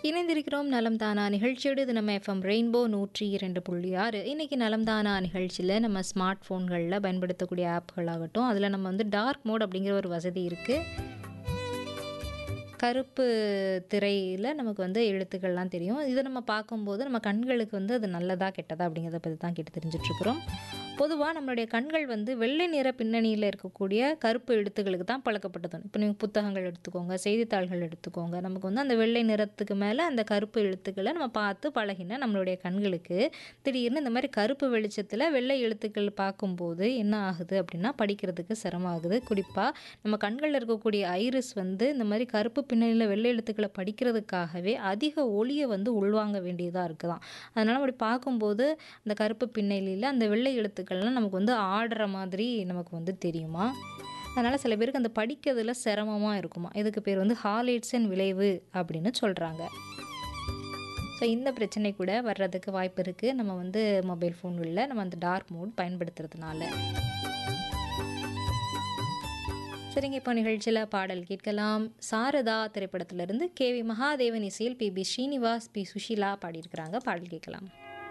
இணைந்திருக்கிறோம் நலம் தானா நிகழ்ச்சியோடு இது நம்ம எஃப்எம் ரெயின்போ நூற்றி இரண்டு புள்ளி ஆறு இன்றைக்கி நலம் தானா நிகழ்ச்சியில் நம்ம ஸ்மார்ட் ஃபோன்களில் பயன்படுத்தக்கூடிய ஆப்களாகட்டும் அதில் நம்ம வந்து டார்க் மோட் அப்படிங்கிற ஒரு வசதி இருக்குது கருப்பு திரையில் நமக்கு வந்து எழுத்துக்கள்லாம் தெரியும் இதை நம்ம பார்க்கும்போது நம்ம கண்களுக்கு வந்து அது நல்லதா கெட்டதா அப்படிங்கிறத பற்றி தான் கேட்டு தெரிஞ்சிட்ருக்குறோம் பொதுவாக நம்மளுடைய கண்கள் வந்து வெள்ளை நிற பின்னணியில் இருக்கக்கூடிய கருப்பு எழுத்துக்களுக்கு தான் பழக்கப்பட்டது இப்போ நீங்கள் புத்தகங்கள் எடுத்துக்கோங்க செய்தித்தாள்கள் எடுத்துக்கோங்க நமக்கு வந்து அந்த வெள்ளை நிறத்துக்கு மேலே அந்த கருப்பு எழுத்துக்களை நம்ம பார்த்து பழகின நம்மளுடைய கண்களுக்கு திடீர்னு இந்த மாதிரி கருப்பு வெளிச்சத்தில் வெள்ளை எழுத்துக்கள் பார்க்கும்போது என்ன ஆகுது அப்படின்னா படிக்கிறதுக்கு சிரமம் ஆகுது குறிப்பாக நம்ம கண்களில் இருக்கக்கூடிய ஐரிஸ் வந்து இந்த மாதிரி கருப்பு பின்னணியில் வெள்ளை எழுத்துக்களை படிக்கிறதுக்காகவே அதிக ஒளியை வந்து உள்வாங்க வேண்டியதாக இருக்குதாம் அதனால் அப்படி பார்க்கும்போது அந்த கருப்பு பின்னணியில் அந்த வெள்ளை எழுத்துக்கள்லாம் நமக்கு வந்து ஆடுற மாதிரி நமக்கு வந்து தெரியுமா அதனால் சில பேருக்கு அந்த படிக்கிறதுல சிரமமாக இருக்குமா இதுக்கு பேர் வந்து ஹாலைட்ஸின் விளைவு அப்படின்னு சொல்கிறாங்க ஸோ இந்த பிரச்சனை கூட வர்றதுக்கு வாய்ப்பு இருக்குது நம்ம வந்து மொபைல் ஃபோன்களில் நம்ம அந்த டார்க் மோட் பயன்படுத்துறதுனால சரிங்க இப்போ நிகழ்ச்சியில் பாடல் கேட்கலாம் சாரதா திரைப்படத்திலிருந்து கே வி மகாதேவன் இசையில் P B Srinivas P Susheela பாடியிருக்கிறாங்க பாடல் கேட்கலாம்